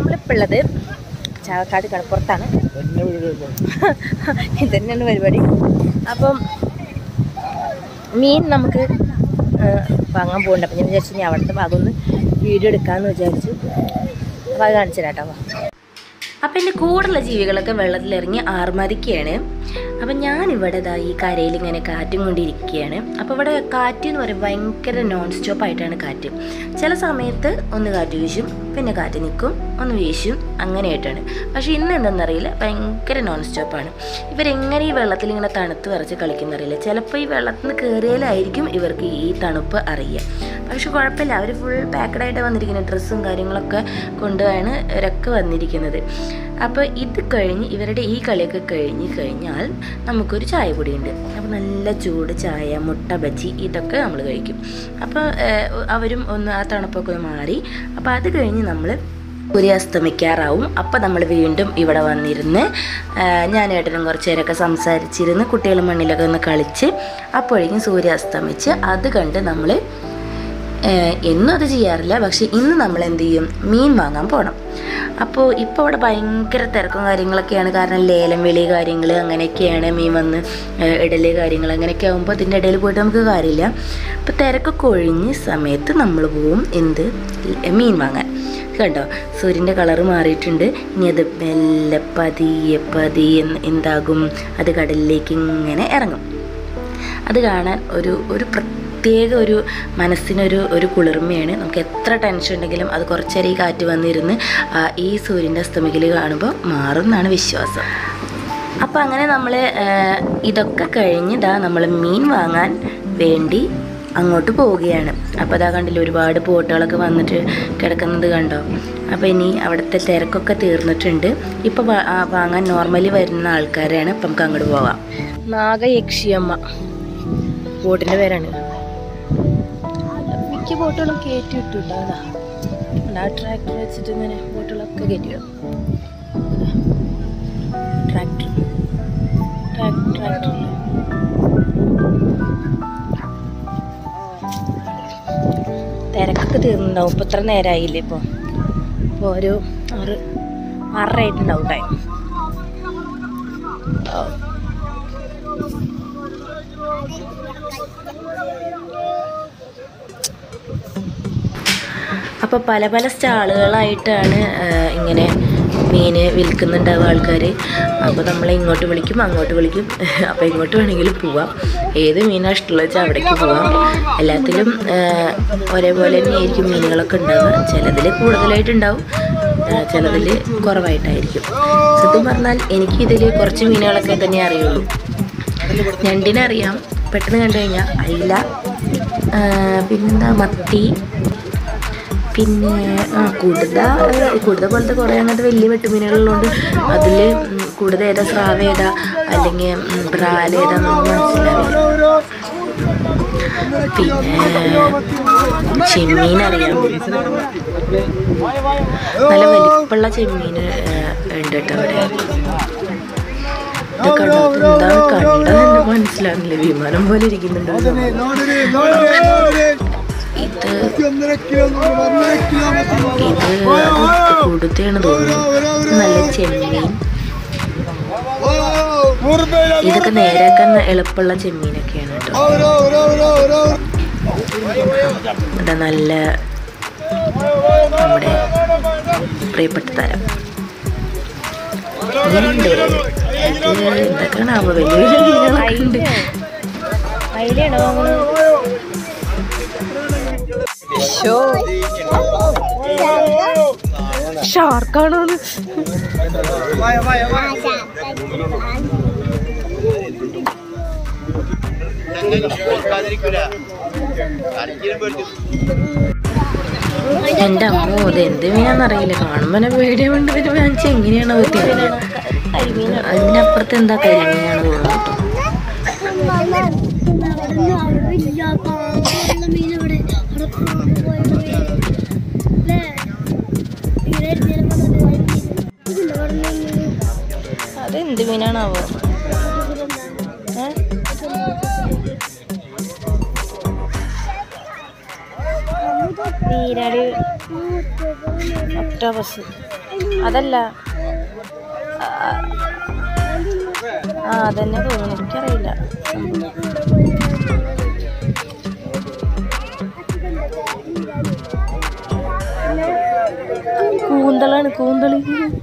നമ്മളിപ്പോൾ ഉള്ളത് ചാവക്കാട് കടപ്പുറത്താണ് ഇതന്നെയാണ് പരിപാടി അപ്പം മീൻ നമുക്ക് ആ, വാങ്ങാൻ പോകണ്ട അപ്പം ഞാൻ വിചാരിച്ചു ഇനി അവിടുത്തെ ഭാഗം ഒന്ന് വീഡിയോ എടുക്കാമെന്ന് വിചാരിച്ചു അപ്പോൾ അത് കാണിച്ചു തരാം കേട്ടോ അപ്പം എൻ്റെ കൂടെയുള്ള ജീവികളൊക്കെ വെള്ളത്തിലിറങ്ങി ആർമരിക്കുകയാണ് അപ്പം ഞാനിവിടെ ദാ ഈ കരയിൽ ഇങ്ങനെ കാറ്റും കൊണ്ടിരിക്കുകയാണ് അപ്പോൾ ഇവിടെ കാറ്റ് എന്ന് പറയുമ്പോൾ ഭയങ്കര നോൺ സ്റ്റോപ്പ് ആയിട്ടാണ് കാറ്റ് ചില സമയത്ത് ഒന്ന് കാറ്റ് വീശും പിന്നെ കാറ്റ് നിൽക്കും ഒന്ന് വീശും അങ്ങനെയായിട്ടാണ് പക്ഷേ ഇന്ന് എന്തെന്നറിയില്ല ഭയങ്കര നോൺ സ്റ്റോപ്പാണ് ഇവരെങ്ങനെ ഈ വെള്ളത്തിൽ ഇങ്ങനെ തണുത്ത് വിറച്ച് കളിക്കുന്നറിയില്ല ചിലപ്പോൾ ഈ വെള്ളത്തിൽ നിന്ന് കയറിയാലായിരിക്കും ഇവർക്ക് ഈ തണുപ്പ് അറിയുക പക്ഷെ കുഴപ്പമില്ല അവർ ഫുൾ പാക്കഡായിട്ട് വന്നിരിക്കുന്നത് ഡ്രസ്സും കാര്യങ്ങളൊക്കെ കൊണ്ടുപോയാണ് ഇവരൊക്കെ വന്നിരിക്കുന്നത് അപ്പോൾ ഇത് കഴിഞ്ഞ് ഇവരുടെ ഈ കളിയൊക്കെ കഴിഞ്ഞ് കഴിഞ്ഞാൽ നമുക്കൊരു ചായ പൊടിയുണ്ട് അപ്പോൾ നല്ല ചൂട് ചായ മുട്ട ബജി ഇതൊക്കെ നമ്മൾ കഴിക്കും അപ്പോൾ ഏഹ്, അവരും ഒന്ന് ആ തണുപ്പൊക്കെ ഒന്ന് മാറി അപ്പോൾ അത് കഴിഞ്ഞ് നമ്മൾ സൂര്യാസ്തമിക്കാറാവും അപ്പം നമ്മൾ വീണ്ടും ഇവിടെ വന്നിരുന്ന് ആ, ഞാൻ ഏട്ടനും കുറച്ച് നേരമൊക്കെ സംസാരിച്ചിരുന്ന് കുട്ടികൾ മണ്ണിലൊക്കെ ഒന്ന് കളിച്ച് അപ്പോഴേക്കും സൂര്യാസ്തമിച്ച് അത് കണ്ട് നമ്മൾ എന്നും അത് ചെയ്യാറില്ല പക്ഷേ ഇന്ന് നമ്മൾ എന്ത് ചെയ്യും മീൻ വാങ്ങാൻ പോകണം അപ്പോൾ ഇപ്പോൾ അവിടെ ഭയങ്കര തിരക്കും കാര്യങ്ങളൊക്കെയാണ് കാരണം ലേലം വിളി കാര്യങ്ങൾ അങ്ങനെയൊക്കെയാണ് മീൻ വന്ന് ഏഹ്, ഇടല് കാര്യങ്ങൾ അങ്ങനെയൊക്കെ ആകുമ്പോൾ അതിൻ്റെ ഇടയിൽ പോയിട്ട് നമുക്ക് കാര്യമില്ല അപ്പോൾ തിരക്കൊക്കെ ഒഴിഞ്ഞ സമയത്ത് നമ്മൾ പോവും എന്ത് മീൻ വാങ്ങാൻ കണ്ടോ സൂര്യൻ്റെ കളറ് മാറിയിട്ടുണ്ട് ഇനി അത് മെല്ലെ പതിയെ പതിയെ എന്താകും അത് കടലിലേക്ക് ഇങ്ങനെ ഇറങ്ങും അത് കാണാൻ ഒരു ഒരു പ്രത്യേക ഒരു മനസ്സിനൊരു ഒരു കുളിർമയാണ് നമുക്ക് എത്ര ടെൻഷൻ ഉണ്ടെങ്കിലും അത് കുറച്ചേരം ഈ കാറ്റ് വന്നിരുന്ന് ആ, ഈ സൂര്യൻ്റെ അസ്തമിക്കൽ കാണുമ്പോൾ മാറും എന്നാണ് വിശ്വാസം അപ്പോൾ അങ്ങനെ നമ്മൾ ഇതൊക്കെ കഴിഞ്ഞ് ഇതാ നമ്മൾ മീൻ വാങ്ങാൻ വേണ്ടി അങ്ങോട്ട് പോവുകയാണ് അപ്പോൾ അതാ കണ്ടില്ല ഒരുപാട് ബോട്ടുകളൊക്കെ വന്നിട്ട് കിടക്കുന്നത് കണ്ടോ അപ്പോൾ ഇനി അവിടുത്തെ തിരക്കൊക്കെ തീർന്നിട്ടുണ്ട് ഇപ്പോൾ വാങ്ങാൻ നോർമലി വരുന്ന ആൾക്കാരാണ് അപ്പം നമുക്ക് അങ്ങോട്ട് പോവാം നാഗയക്ഷിയമ്മ ബോട്ടിൻ്റെ പേരാണ് മിക്ക ബോട്ടുകളും കയറ്റി വിട്ടു കേട്ടോ അതാ ആ ട്രാക്ടർ വെച്ചിട്ട് ഇങ്ങനെ ബോട്ടുകളൊക്കെ കയറ്റി വിടും ട്രാക്ടർ ട്രാക്ടർ തിരക്കൊക്കെ തീർന്നുണ്ടാവും ഇപ്പം ഇത്ര നേരമായില്ലേ ഇപ്പോൾ ഇപ്പോൾ ഒരു ആറ് ആറര ആയിട്ടുണ്ടാവും ടൈം അപ്പോൾ പല പല സ്റ്റാളുകളായിട്ടാണ് ആ, ഇങ്ങനെ മീൻ വിൽക്കുന്നുണ്ടാവും ആൾക്കാർ അപ്പോൾ നമ്മൾ ഇങ്ങോട്ട് വിളിക്കും അങ്ങോട്ട് വിളിക്കും അപ്പോൾ ഇങ്ങോട്ട് വേണമെങ്കിലും പോവാം ഏത് മീനാണ് ഇഷ്ടമുള്ളത് വെച്ചാൽ അവിടേക്ക് പോവാം എല്ലാത്തിലും ആ, ഒരേപോലെ തന്നെയായിരിക്കും മീനുകളൊക്കെ ഉണ്ടാവുക ചിലതിൽ കൂടുതലായിട്ടുണ്ടാവും ആ, ചിലതിൽ കുറവായിട്ടായിരിക്കും സത്യം പറഞ്ഞാൽ എനിക്കിതിൽ കുറച്ച് മീനുകളൊക്കെ തന്നെ അറിയുള്ളൂ ഞണ്ടിനെ അറിയാം പെട്ടെന്ന് കണ്ടു കഴിഞ്ഞാൽ അയില ആ, പിന്നെന്താ മത്തി പിന്നെ ആ കുടുത ആ, കുടുത പോലത്തെ കുറേ അങ്ങനത്തെ വലിയ വെട്ടുമീനുകളുള്ളതുകൊണ്ട് അതിൽ കുടുത ഏതാ സ്രാവ് ഏതാ അല്ലെങ്കിൽ ബ്രാൽ ഏതാന്നൊന്നും മനസ്സിലാവില്ല പിന്നെ ചെമ്മീൻ അറിയാം നല്ല വലിപ്പമുള്ള ചെമ്മീൻ ഉണ്ട് കേട്ടോ അവിടെ ഇത് കണ്ടോ എന്താണ് കണ്ടതെന്ന് മനസ്സിലാകുന്നില്ല വിമാനം പോലെ ഇരിക്കുന്നുണ്ട് ഇത് ഇത് കൊടുത്താണ് തോന്നുന്നു ഇത് നല്ല ചെമ്മീൻ ഇതൊക്കെ നേരാക്കാൻ എളുപ്പമുള്ള ചെമ്മീനൊക്കെയാണ് കേട്ടോ ഇതാ നല്ല നമ്മുടെ പ്രിയപ്പെട്ട തരം ഇങ്ങനെയുണ്ട് ഇത് എന്തൊക്കെയാണ് ആവുക വലിയ വലിയ മീനുകളൊക്കെ ഉണ്ട് അയിലാണോ ഷാർക്കാണോ എന്റെ അമ്മോ ഇത് എന്ത് മീനാന്നറിയില്ല കാണുമ്പോ എന്നെ പേടിയുണ്ട് പിന്നെ വാങ്ങിച്ച എങ്ങനെയാണ് അത് അതിനപ്പുറത്ത് എന്താ കരിമീനാണ് തോന്നുന്നു കേട്ടോ അത് എന്ത് മീനാണാവോ ഏ? നീരാളി ഒക്ടോബസ് അതല്ല ആ, ആ അതന്നെ തോന്നുന്നു എനിക്കറിയില്ല കൂന്തളാണ് കൂന്തളി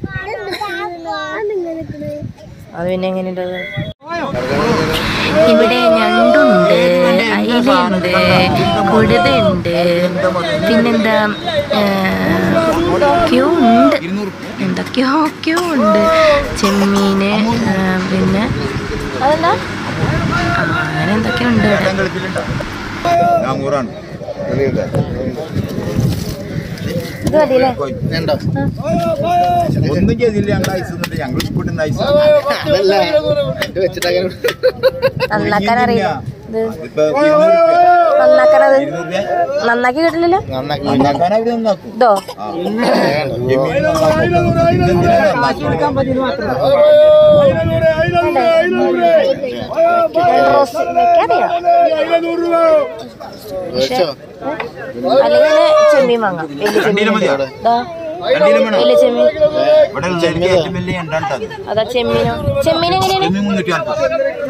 അത് പിന്നെ എങ്ങനെയുണ്ടത് ഇവിടെ ഞണ്ടുണ്ട് അയിലുണ്ട് കുടുതയുണ്ട് പിന്നെന്താ ക്യൂ ഉണ്ട് എന്തൊക്കെയോ ക്യൂ ഉണ്ട് ചെമ്മീന് ആ, പിന്നെ അതെന്താ ആ, അങ്ങനെ എന്തൊക്കെയോ ഉണ്ട് ഇവിടെ നാന്നൂറാണ് ഇത് മതിയല്ലേ ഒന്നും ചെയ്തില്ല ഞങ്ങൾ ഐസ് തന്നിട്ട് ഞങ്ങൾ ഇപ്പിട്ടുന്ന ഐസ് നന്നാക്കാൻ അറിയില്ല ഇത് ഇപ്പൊ ഇരുന്നൂറ് രൂപ. നന്നാക്കാനത് ഇരുന്നൂറ് രൂപ നന്നാക്കി കിട്ടില്ലല്ലോ നന്നാക്കാൻ അവര് നന്നാക്കും ഇതോ ആ. ജമീൻ നന്നാക്കും. ഇതെന്തിനാ നന്നാക്കുന്നത്? റോസ് വെക്കാതെയോ പക്ഷെ അല്ലെങ്കിൽ ചെമ്മീൻ വാങ്ങാം വലിയ ചെമ്മീൻ രണ്ടിലും മതിയോ? ഇതാ രണ്ടിലും വേണോ? വലിയ ചെമ്മീൻ ഇവിടെ ഉള്ളതിൽ ഏറ്റവും വലിയ എണ്ടാണ് അതാ ചെമ്മീനോ ചെമ്മീൻ എങ്ങനെയാണ് ജമീൻ മുന്നൂറ്റി നാൽപ്പത്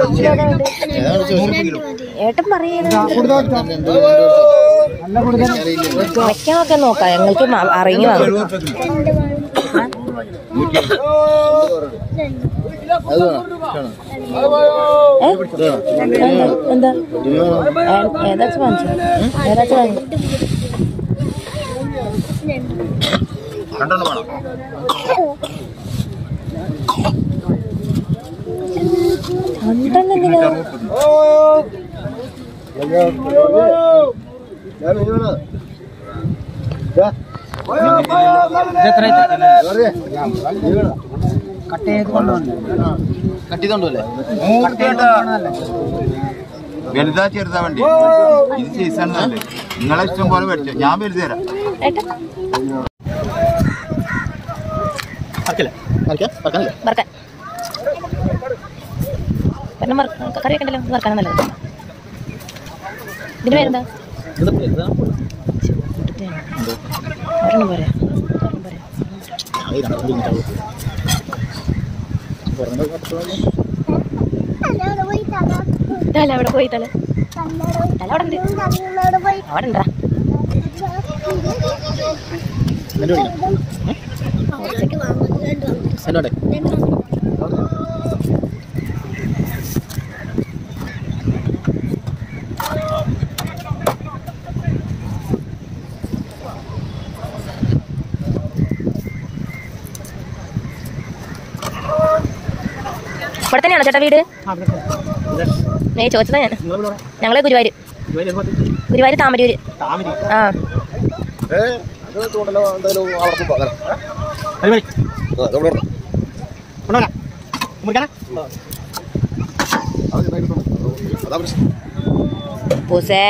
നൂറ് കിലോ ഏട്ടൻ പറയുന്നത് വെക്കാനൊക്കെ നോക്കാം ഞങ്ങൾക്ക് മ- അറിഞ്ഞു വാങ്ങും എഴുപത് രൂപ നൂറ്റി ഏ? എന്താ ഏ- ഏതാച്ച വാങ്ങിച്ചു ഏതാച്ച വാങ്ങി രണ്ടെണ്ണം വേണം രണ്ടെണ്ണം എന്തിനാ വലുതാ ചെറുതാ വണ്ടി ഇത് സീസൺ അല്ലേ നിങ്ങളെ ഇഷ്ടം പോലെ മേടിച്ചോ ഞാൻ വലുത് തരാം ഏട്ടാ വറക്കാൻ കാരണം വറ- കറി വെക്കണ്ടല്ലോ വറക്കാനാ നല്ലത് ഇതിന് പേരെന്താ ഒരെണ്ണം പോരെ ഒരെണ്ണം പോരെ തല അവിടെ പോയി തല തല അവിടെ ഉണ്ട് അവിടെ ഉണ്ടാ ഇവിടെ തന്നെയാണോ ചേട്ടാ വീട് ഏ ചോദിച്ചതാ ഞാൻ ഞങ്ങളെ ഗുരുവായൂർ ഗുരുവായൂർ താമരൂര് ആ പൂസേ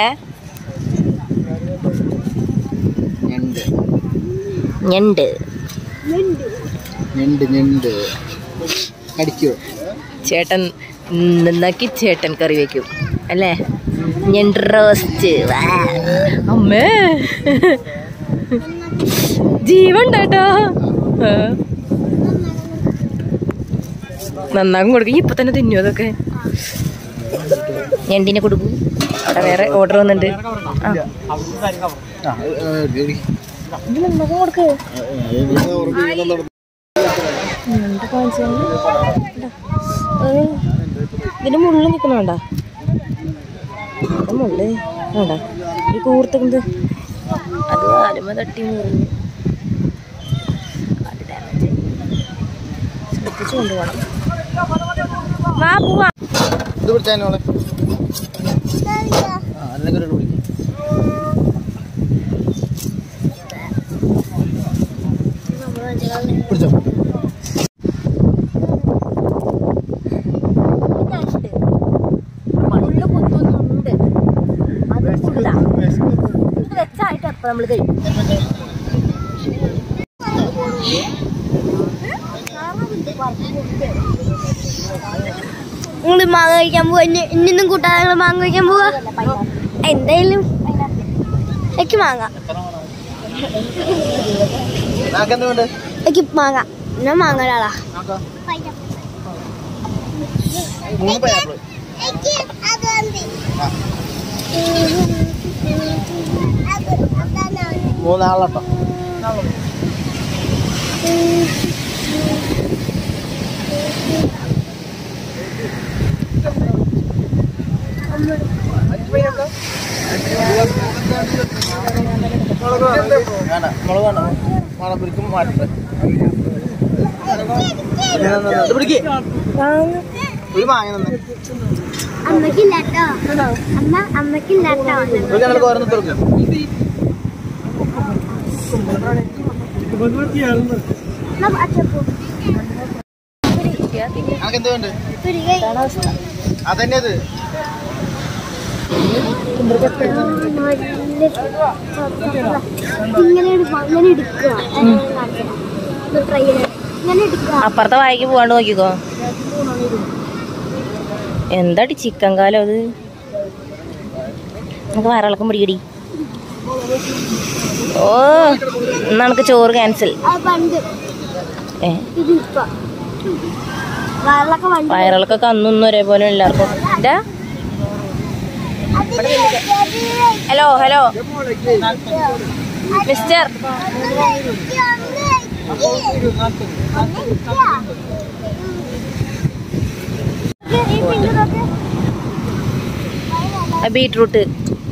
ഞണ്ട് ഞണ്ട് ഞണ്ട് കടിക്കോ ചേട്ടൻ നന്നാക്കി ചേട്ടൻ കറി വെക്കും അല്ലേ ഞണ്ട് റോസ്റ്റ് വാ. അമ്മേ ജീവൻ കേട്ടോ നന്നാകും കൊടുക്കും ഇപ്പൊ തന്നെ തിന്നു അതൊക്കെ ഞണ്ടിനെ കൊടുക്കും അവിടെ വേറെ ഓർഡർ വന്നിട്ടുണ്ട് ആ ഇത് നന്നാക്കാൻ കൊടുക്ക് ഞണ്ട് കാണിച്ചു ഇതിന്റെ മുള്ളു നിക്കണണ്ട മുള്ളു വേണ്ട ഈ കൂർത്തത് അത് കാലുമ തട്ടി മുറിഞ്ഞു അത് damage ആയി. ശ്രദ്ധിച്ചു കൊണ്ടുപോകണം വാ പോവാ ഇത് പിടിച്ചാൽ മോളെ ആ അല്ലെങ്കിൽ ഒരാൾ വിളിക്കും പിടിച്ചോ മുള്ളു കുത്തുന്നുണ്ട് അത് ഫുള്ളാ ഇത് വെച്ചായിട്ട് അപ്പൊ നമ്മൾ കഴിയും നിങ്ങൾ മാങ്ങ കഴിക്കാൻ പോവാ ഇനി ഇന്നും കൂട്ടാതെ ഞങ്ങൾ മാങ്ങ കഴിക്കാൻ പോവാ എന്തായാലും എനിക്ക് മാങ്ങ നാക്കെന്തുകൊണ്ട് എനിക്ക് മാങ്ങ ഞാൻ മാങ്ങ ഒരാളാ മൂന്ന് പൈനാപ്പിൾ മൂന്നാളട്ടോ വേണ്ട മുളക് വേണ്ട മണപ്പിടിക്കും മാറ്റട്ടെ ഇത് പിടിക്ക് ഒരു മാങ്ങ തന്നെ അമ്മക്കില്ലാട്ടോ അമ്മ അമ്മക്കില്ലാട്ടോ ഒരു ഞങ്ങൾക്ക് ഓരോന്ന് തുറക്കും അച്ചപ്പൂ ഞങ്ങൾക്ക് എന്ത് വേണ്ട അതന്നെ അത് ഇങ്ങനെ എടുക്കുക ഇങ്ങനെ എടുക്കുക ട്രൈ ഇങ്ങനെ എടുക്കുക അപ്പുറത്തെ വായിക്ക് പോവാണ്ട് നോക്കിക്കോ എന്താടി ചിക്കൻ കാലം അത് നമുക്ക് വയറിളക്കം പിടിക്കടി ഓ എന്നാ നമുക്ക് ചോറ് ക്യാൻസൽ ആ പണ്ട് ഏ ഇത് ഇപ്പൊ വയറിളൊക്കെ വണ്ടി വയറിളക്കൊക്കെ അന്നൊന്നും ഒരേപോലെ എല്ലാവർക്കും ഇതാ ഹലോ ഹലോ മിസ്റ്റർ ബീട്രൂട്ട്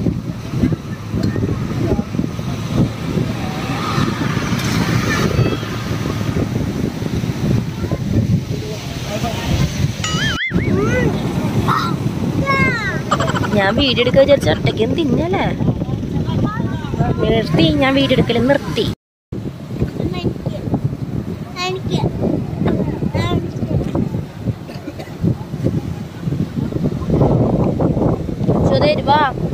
ഞാൻ വീഡിയോ എടുക്കുക വിചാരിച്ച ഒറ്റയ്ക്കും തിന്നല്ലേ നിർത്തി ഞാൻ വീഡിയോ എടുക്കല് നിർത്തി സുധീർ വാ